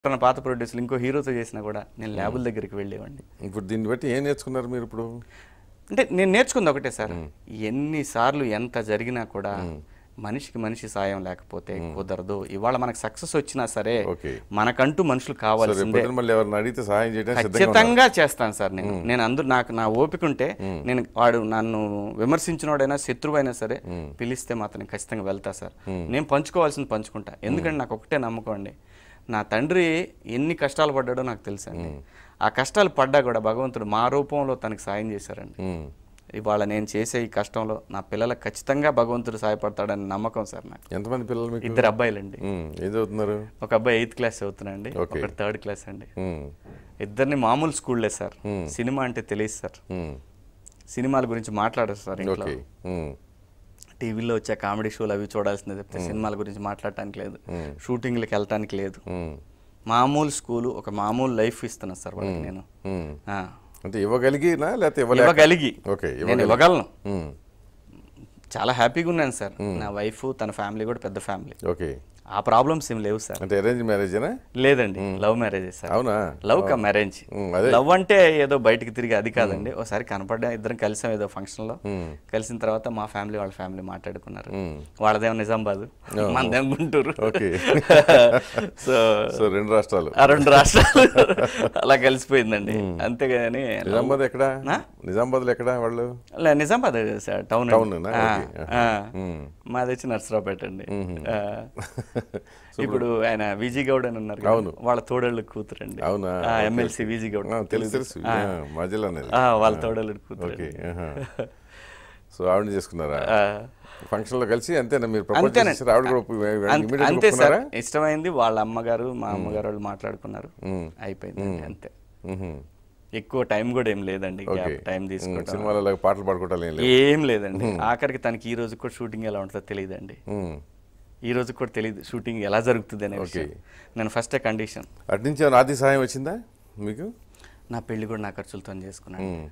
తన పాత ప్రొడ్యూసర్లు ఇంకో హీరోతో చేసినా కూడా నేను ల్యాబుల దగ్గరికి వెళ్ళేవాడిని ఇప్పుడు దీన్ని బట్టి ఏం నేర్చుకున్నారు మీరు ఇప్పుడు అంటే నేను నేర్చుకుంది ఒకటే సార్ ఎన్నిసార్లు ఎంత జరిగినా కూడా మనిషికి మనిషి సాయం లేకపోతే కుదరదు ఇవాళ మనకు సక్సెస్ వచ్చినా సరే ఓకే మనకంటూ మనుషులు సో కావాల్సిందే రేపు మళ్ళీ ఎవరిని అడిగితే సహాయం చేయడానికి సిద్ధంగా ఉన్నారు. ఖచ్చితంగా చేస్తాను సార్ నేను నేను అందరూ నాకు నా ఓపిక ఉంటే నేను వాడు నన్ను విమర్శించినోడైనా శత్రువు అయినా సరే పిలిస్తే మాత్రం ఖచ్చితంగా వెళ్తా సార్ నేను పంచుకోవాల్సింది పంచుకుంటా ఎందుకంటే నాకు ఒకటే నమ్మకం అండి నా తండ్రి ఎన్ని కష్టాలు పడ్డాడో నాకు తెలుసండి ఆ కష్టాలు పడ్డా కూడా భగవంతుడు మా రూపంలో తనకి సాయం చేశారండి ఉమ్. ఇవాళ నేను చేసే ఈ కష్టంలో నా పిల్లలకు ఖచ్చితంగా భగవంతుడు సహాయపడతాడని నమ్మకం సార్ నాకు ఎంతమంది పిల్లలు మీకు ఇద్దరు అబ్బాయిలండి ఉమ్. ఏం చదువుతున్నారు ఒక అబ్బాయి ఎయిత్ క్లాస్ చదువుతున్నాండి Okay. ఒకటి థర్డ్ క్లాస్ అండి ఉమ్. ఇద్దరిని మామూలు స్కూల్లే సార్ సినిమా అంటే తెలియదు సార్ ఉమ్. సినిమాల గురించి మాట్లాడరు సార్ ఇంట్లో ఓకే ఉమ్. టీవీలో వచ్చే కామెడీ షోలు అవి చూడాల్సిందే చెప్తే సినిమాల గురించి మాట్లాడటానికి లేదు షూటింగ్లకు వెళ్ళటానికి లేదు ఉమ్. మామూలు స్కూలు ఒక మామూలు లైఫ్ ఇస్తున్నా సార్ వాళ్ళకి నేను ఉమ్. ఆ, అంటే ఇవ్వగలిగినా లేకపోతే ఇవ్వలేక ఇవ్వగలిగి ఓకే నేను ఇవ్వగలను ఉమ్. చాలా హ్యాపీగా ఉన్నాను సార్ నా వైఫ్ తన ఫ్యామిలీ కూడా పెద్ద ఫ్యామిలీ ఓకే ఆ ప్రాబ్లమ్స్ ఏం లేవు సార్ అంటే అరేంజ్ మ్యారేజేనా లేదండి లవ్ మ్యారేజ్ సార్ అవునా లవ్ కా మ్యారేజ్ ఉమ్, అదే లవ్ అంటే ఏదో బయటికి తిరిగి అది కాదండి ఒకసారి కనపడ్డా ఇద్దరం కలిసాం ఏదో ఫంక్షన్ లో ఉమ్. కలిసిన తర్వాత మా ఫ్యామిలీ వాళ్ళ ఫ్యామిలీ మాట్లాడుకున్నారు ఉమ్. వాళ్ళదేమో నిజామాబాద్ మనదేమో గుంటూరు ఓకే సో సో రెండు రాష్ట్రాలు ఆ రెండు రాష్ట్రాలు అలా కలిసిపోయిందండి అంతేగాని నిజామాబాద్ ఎక్కడ నా? నిజామాబాద్లో ఎక్కడ వాళ్ళు లే, నిజామాబాద్ సార్ టౌన్ అండి. టౌన్ నా? ఆ, ఓకే. ఆ. ఉమ్. మాది వచ్చి నర్సరావుపేట అండి ఆ. ఇప్పుడు ఆయన విజయ్ గౌడ్ అని ఉన్నారు కదా, అవును. వాళ్ళ తోడళ్ళు కూతురండి అవునా? ఎమ్మెల్సీ విజయ్ గౌడ్ ఆ, తెలుసు తెలుసు ఆ, మా జిల్లానే ఆ, వాళ్ళ తోడళ్ళు కూతురు ఓకే ఆహా. సో ఆవిడని చేసుకున్నారా ఆ. ఫంక్షన్ లో కలిసి అంతేనా మీరు ప్రపోజ్ అంతేనండి. చేసేసారు ఆవిడ కూడా అంత- immediate గా అంతే సార్ ఒప్పుకున్నారా? ఇష్టమైంది వాళ్ళ అమ్మగారు మా అమ్మగారు వాళ్ళు మాట్లాడుకున్నారు ఉమ్. అయిపోయింది అంతే ఉహుం. ఎక్కువ టైం కూడా ఏం లేదండి ఓకే టైం ఉమ్, తీసుకోవటం సినిమాలలో పాటలు పాడుకోవటాలు ఏం లేదు ఏం లేదండి ఆఖరికి తనకి ఈ రోజు కూడా షూటింగ్ ఎలా ఉంటుందో తెలియదండి ఉమ్. ఈ రోజు కూడా తెలియదు షూటింగ్ ఎలా జరుగుతుంది అనే విషయం నేను ఫస్ట్ కండిషన్ అటు నుంచి ఏమైనా ఆర్థిక సహాయం వచ్చిందా మీకు నా పెళ్లి కూడా నా ఖర్చులతో చేసుకున్నాను ఉమ్.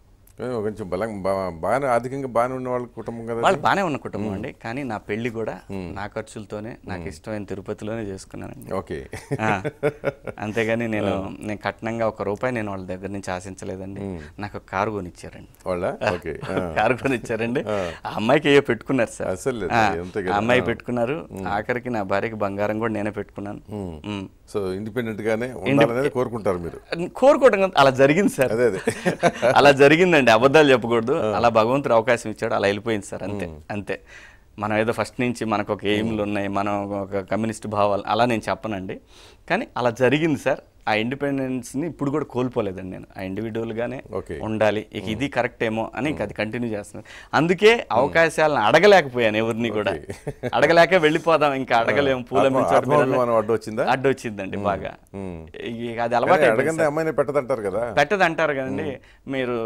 ఏ, కొంచెం బలం బా- బాగానే ఆర్థికంగా బాగానే ఉన్న వాళ్ళ కుటుంబం కదా వాళ్ళు బాగానే ఉన్న కుటుంబం అండి కానీ నా పెళ్లి కూడా నా ఖర్చులతోనే నాకు ఇష్టమైన తిరుపతిలోనే చేసుకున్నానండి ఓకే ఆ, అంతేగాని నేను నేను కట్నంగా ఒక రూపాయి నేను వాళ్ళ దగ్గర నుంచి ఆశించలేదండి నాకు ఒక కారు కొనిచ్చారండి వాళ్ళ ఓకే ఆ. కారు కొనిచ్చారండి ఆ అమ్మాయికి ఏయో పెట్టుకున్నారు సార్ అసలు లేదు, ఆ, అంతే ఆ కదా. అమ్మాయి పెట్టుకున్నారు ఆఖరికి నా భార్యకి బంగారం కూడా నేనే పెట్టుకున్నాను ఉమ్. సో ఇండిపెండెంట్ గానే ఉండాలనేది కోరుకుంటారు మీరు కోరుకోవడం కాదు, అలా జరిగింది సార్ అదే అదే అలా జరిగిందండి అబద్ధాలు చెప్పకూడదు అలా భగవంతుడు అవకాశం ఇచ్చాడు అలా వెళ్ళిపోయింది సార్ అంతే అంతే మనం ఏదో ఫస్ట్ నుంచి మనకు ఒక ఎయిమ్లు ఉన్నాయి మనం ఒక కమ్యూనిస్ట్ భావాలు అలా నేను చెప్పనండి కానీ అలా జరిగింది సార్ ఆ ఇండిపెండెన్స్ని ఇప్పుడు కూడా కోల్పోలేదండి నేను ఆ ఇండివిజువల్గానే ఓకే ఉండాలి ఇక ఇది కరెక్ట్ ఏమో అని ఇంక అది కంటిన్యూ చేస్తున్నాను అందుకే అవకాశాలను అడగలేకపోయాను ఎవరిని కూడా అడగలేక వెళ్ళిపోదాం ఇంకా అడగలేము పూల ఆత్మ- మించి ఆత్మాభిమానం అడ్డు వచ్చిందా అడ్డు వచ్చిందండి బాగా ఉమ్. ఇక అది అలవాటు అయిపోయింది అడగండి అమ్మాయిని పెట్టదంటారు కదా పెట్టదు అంటారు కదండి మీరు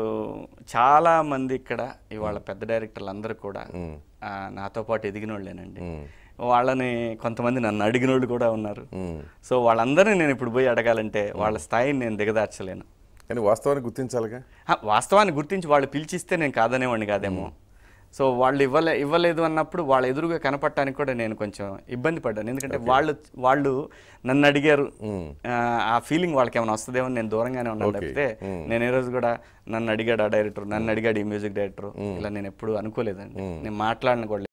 చాలా మంది ఇక్కడ ఇవాళ పెద్ద డైరెక్టర్లు అందరూ కూడా ఆ, నాతో పాటు ఎదిగిన వాళ్ళేనండి వాళ్ళని కొంతమంది నన్ను అడిగిన వాళ్ళు కూడా ఉన్నారు ఉమ్. సో వాళ్ళందరినీ నేను ఇప్పుడు పోయి అడగాలంటే వాళ్ళ స్థాయిని నేను దిగదార్చలేను కానీ వాస్తవాన్ని గుర్తించాలిగా ఆ, వాస్తవాన్ని గుర్తించి వాళ్ళు పిలిచిస్తే నేను కాదనేవాడిని కాదేమో సో వాళ్ళు ఇవ్వలే ఇవ్వలేదు అన్నప్పుడు వాళ్ళ ఎదురుగా కనపడటానికి కూడా నేను కొంచెం ఇబ్బంది పడ్డాను ఎందుకంటే వాళ్ళు వాళ్ళు నన్ను అడిగారు ఆ, ఆ ఫీలింగ్ వాళ్ళకి ఏమైనా వస్తుందేమో అని నేను దూరంగానే ఉన్నాను తప్పితే నేను ఏ రోజు కూడా నన్ను అడిగాడు ఆ డైరెక్టర్ నన్ను అడిగాడు ఈ మ్యూజిక్ డైరెక్టర్ ఇలా నేను ఎప్పుడు అనుకోలేదండి నేను మాట్లాడిన కూడా